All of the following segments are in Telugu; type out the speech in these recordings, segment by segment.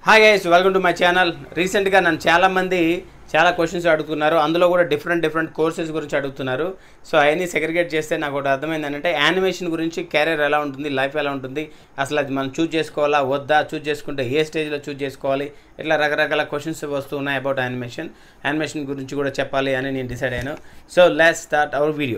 hi guys welcome to my channel రీసెంట్గా నన్ను చాలామంది చాలా క్వశ్చన్స్ అడుగుతున్నారు అందులో కూడా డిఫరెంట్ డిఫరెంట్ కోర్సెస్ గురించి అడుగుతున్నారు సో అవన్నీ సెగ్రిగేట్ చేస్తే నాకు ఒకటి అర్థమైంది ఏంటంటే యానిమేషన్ గురించి కెరీర్ ఎలా ఉంటుంది లైఫ్ ఎలా ఉంటుంది అసలు అది మనం చూజ్ చేసుకోవాలా వద్దా చూజ్ చేసుకుంటే ఏ స్టేజ్లో చూజ్ చేసుకోవాలి ఇట్లా రకరకాల క్వశ్చన్స్ వస్తూ ఉన్నాయి అబౌట్ యానిమేషన్ యానిమేషన్ గురించి కూడా చెప్పాలి అని నేను డిసైడ్ అయ్యాను so let's start our video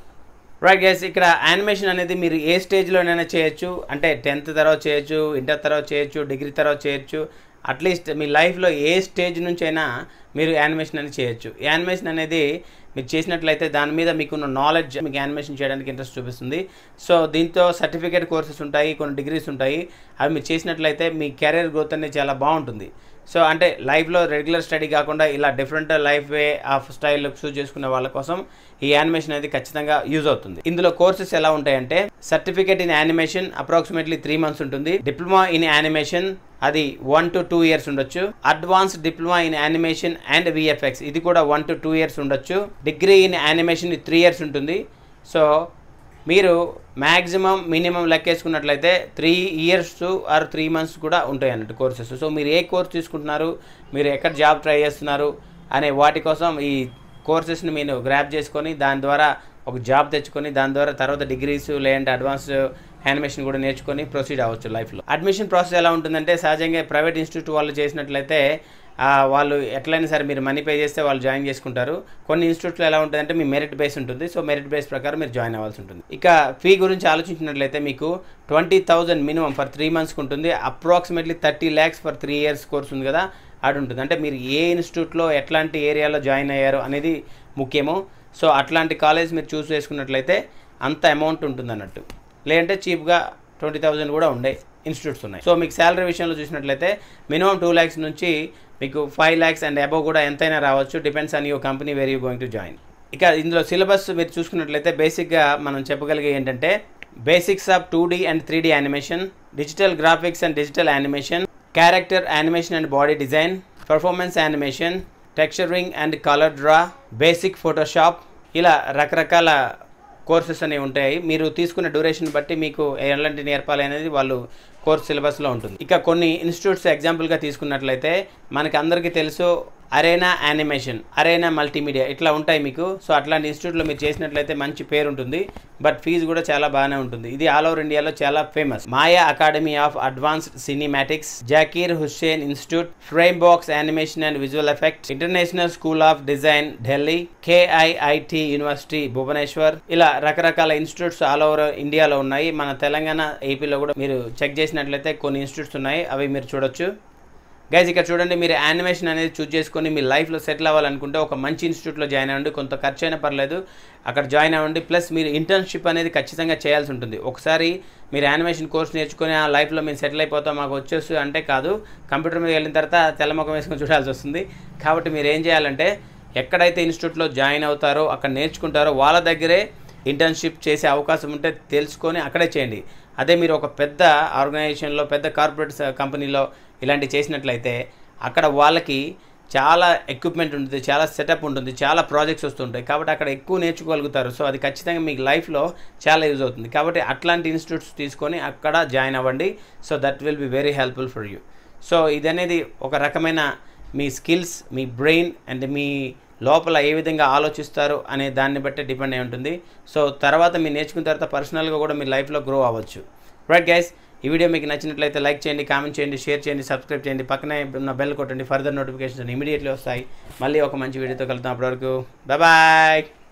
right guys ఇక్కడ యానిమేషన్ అనేది మీరు ఏ స్టేజ్లోనైనా చేయొచ్చు అంటే టెన్త్ తర్వాత చేయొచ్చు ఇంటర్ తర్వాత చేయొచ్చు డిగ్రీ తర్వాత చేయొచ్చు అట్లీస్ట్ మీ లైఫ్లో ఏ స్టేజ్ నుంచి అయినా మీరు యానిమేషన్ అనేది చేయొచ్చు యానిమేషన్ అనేది మీరు చేసినట్లయితే దాని మీద మీకున్న నాలెడ్జ్ మీకు యానిమేషన్ చేయడానికి ఇంట్రెస్ట్ చూపిస్తుంది సో దీంతో సర్టిఫికేట్ కోర్సెస్ ఉంటాయి కొన్ని డిగ్రీస్ ఉంటాయి అవి మీరు చేసినట్లయితే మీ కెరీర్ గ్రోత్ అనేది చాలా బాగుంటుంది సో అంటే లైఫ్లో రెగ్యులర్ స్టడీ కాకుండా ఇలా different life way of style choose చేసుకునే వాళ్ళ కోసం ఈ యానిమేషన్ అనేది ఖచ్చితంగా యూజ్ అవుతుంది ఇందులో కోర్సెస్ ఎలా ఉంటాయంటే certificate in animation approximately three months ఉంటుంది డిప్లొమా ఇన్ యానిమేషన్ అది వన్ టు టూ ఇయర్స్ ఉండొచ్చు advance diploma in animation and VFX ఇది కూడా వన్ టు టూ ఇయర్స్ ఉండొచ్చు degree in animation three years ఉంటుంది సో మీరు మ్యాక్సిమం మినిమం లెక్కేసుకున్నట్లయితే three years or three months కూడా ఉంటాయి అన్నట్టు కోర్సెస్ సో మీరు ఏ కోర్స్ తీసుకుంటున్నారు మీరు ఎక్కడ జాబ్ ట్రై చేస్తున్నారు అనే వాటి కోసం ఈ కోర్సెస్ని మీరు గ్రాప్ చేసుకొని దాని ద్వారా ఒక జాబ్ తెచ్చుకొని దాని ద్వారా తర్వాత డిగ్రీస్ లేదంటే అడ్వాన్స్ యానిమేషన్ కూడా నేర్చుకొని ప్రొసీడ్ అవ్వచ్చు లైఫ్లో అడ్మిషన్ ప్రాసెస్ ఎలా ఉంటుందంటే సహజంగా ప్రైవేట్ ఇన్స్టిట్యూట్ వాళ్ళు చేసినట్లయితే ఆ, వాళ్ళు ఎట్లయినా సరే మీరు మనీ పే చేస్తే వాళ్ళు జాయిన్ చేసుకుంటారు కొన్ని ఇన్స్టిట్యూట్లో ఎలా ఉంటుందంటే మీ మెరిట్ బేస్ ఉంటుంది సో మెరిట్ బేస్ ప్రకారం మీరు జాయిన్ అవ్వాల్సి ఉంటుంది ఇక ఫీ గురించి ఆలోచించినట్లయితే మీకు twenty thousand minimum for three మంత్స్కి ఉంటుంది approximately thirty lakhs for three years course ఉంది కదా అది ఉంటుంది అంటే మీరు ఏ ఇన్స్టిట్యూట్లో ఎట్లాంటి ఏరియాలో జాయిన్ అయ్యారు అనేది ముఖ్యము సో అట్లాంటి కాలేజ్ మీరు చూస్ చేసుకున్నట్లయితే అంత అమౌంట్ ఉంటుంది అన్నట్టు లేదంటే చీప్గా ట్వంటీ థౌజండ్ కూడా ఉండే ఇన్స్టిట్యూట్స్ ఉన్నాయి సో మీకు శాలరీ విషయంలో చూసినట్లయితే మినిమం టూ ల్యాక్స్ నుంచి మీకు ఫైవ్ ల్యాక్స్ అండ్ అబవ్ కూడా ఎంతైనా రావచ్చు depends on your company very you going to join ఇక ఇందులో సిలబస్ మీరు చూసుకున్నట్లయితే బేసిక్గా మనం చెప్పగలిగే ఏంటంటే basics of two D and three D animation digital graphics and digital animation character animation and body design performance animation texturing and colour draw basic Photoshop ఇలా రకరకాల కోర్సెస్ అనేవి ఉంటాయి మీరు తీసుకున్న డ్యూరేషన్ బట్టి మీకు ఎలాంటి నేర్పాలి అనేది వాళ్ళు కోర్స్ సిలబస్లో ఉంటుంది ఇక కొన్ని ఇన్స్టిట్యూట్స్ ఎగ్జాంపుల్గా తీసుకున్నట్లయితే మనకి అందరికీ తెలుసు అరేనా యానిమేషన్ అరేనా మల్టీమీడియా ఇట్లా ఉంటాయి మీకు సో అట్లాంటి ఇన్స్టిట్యూట్లో మీరు చేసినట్లయితే మంచి పేరు ఉంటుంది బట్ ఫీజు కూడా చాలా బాగానే ఉంటుంది ఇది ఆల్ ఓవర్ ఇండియాలో చాలా famous Maya academy of advanced cinematics Zakir Hussain institute frame box animation and visual effects international school of design Delhi KIIT university Bhubaneswar ఇలా రకరకాల ఇన్స్టిట్యూట్స్ ఆల్ ఓవర్ ఇండియాలో ఉన్నాయి మన తెలంగాణ ఏపీలో కూడా మీరు చెక్ చేసినట్లయితే కొన్ని ఇన్స్టిట్యూట్స్ ఉన్నాయి అవి మీరు చూడొచ్చు గైజ్ ఇక్కడ చూడండి మీరు యానిమేషన్ అనేది చూస్ చేసుకొని మీ లైఫ్లో సెటిల్ అవ్వాలనుకుంటే ఒక మంచి ఇన్స్టిట్యూట్లో జాయిన్ అవ్వండి కొంత ఖర్చు అయినా పర్లేదు అక్కడ జాయిన్ అవ్వండి ప్లస్ మీరు ఇంటర్న్షిప్ అనేది ఖచ్చితంగా చేయాల్సి ఉంటుంది ఒకసారి మీరు యానిమేషన్ కోర్స్ నేర్చుకొని ఆ లైఫ్లో మేము సెటిల్ అయిపోతాం మాకు వచ్చేసి అంటే కాదు కంప్యూటర్ మీద వెళ్ళిన తర్వాత తెల్లముఖం వేసుకొని చూడాల్సి వస్తుంది కాబట్టి మీరు ఏం చేయాలంటే ఎక్కడైతే ఇన్స్టిట్యూట్లో జాయిన్ అవుతారో అక్కడ నేర్చుకుంటారో వాళ్ళ దగ్గరే ఇంటర్న్షిప్ చేసే అవకాశం ఉంటే తెలుసుకొని అక్కడే చేయండి అదే మీరు ఒక పెద్ద ఆర్గనైజేషన్లో పెద్ద కార్పొరేట్ కంపెనీలో ఇలాంటివి చేసినట్లయితే అక్కడ వాళ్ళకి చాలా ఎక్విప్మెంట్ ఉంటుంది చాలా సెటప్ ఉంటుంది చాలా ప్రాజెక్ట్స్ వస్తుంటాయి కాబట్టి అక్కడ ఎక్కువ నేర్చుకోగలుగుతారు సో అది ఖచ్చితంగా మీకు లైఫ్లో చాలా యూజ్ అవుతుంది కాబట్టి అట్లాంటి ఇన్స్టిట్యూట్స్ తీసుకొని అక్కడ జాయిన్ అవ్వండి so that will be very helpful for you so ఇది అనేది ఒక రకమైన మీ స్కిల్స్ మీ బ్రెయిన్ అండ్ మీ లోపల ఏ విధంగా ఆలోచిస్తారు అనే దాన్ని బట్టి డిపెండ్ అయి ఉంటుంది సో తర్వాత మీరు నేర్చుకున్న తర్వాత పర్సనల్గా కూడా మీ లైఫ్లో గ్రో అవ్వచ్చు రైట్ గైస్ ఈ వీడియో మీకు నచ్చినట్లయితే లైక్ చేయండి కామెంట్ చేయండి షేర్ చేయండి సబ్స్క్రైబ్ చేయండి పక్కనే ఉన్న బెల్ కొట్టండి ఫర్దర్ నోటిఫికేషన్స్ ఇమీడియట్లీ వస్తాయి మళ్ళీ ఒక మంచి వీడియోతో కలుద్దాం అప్పటివరకు బాయ్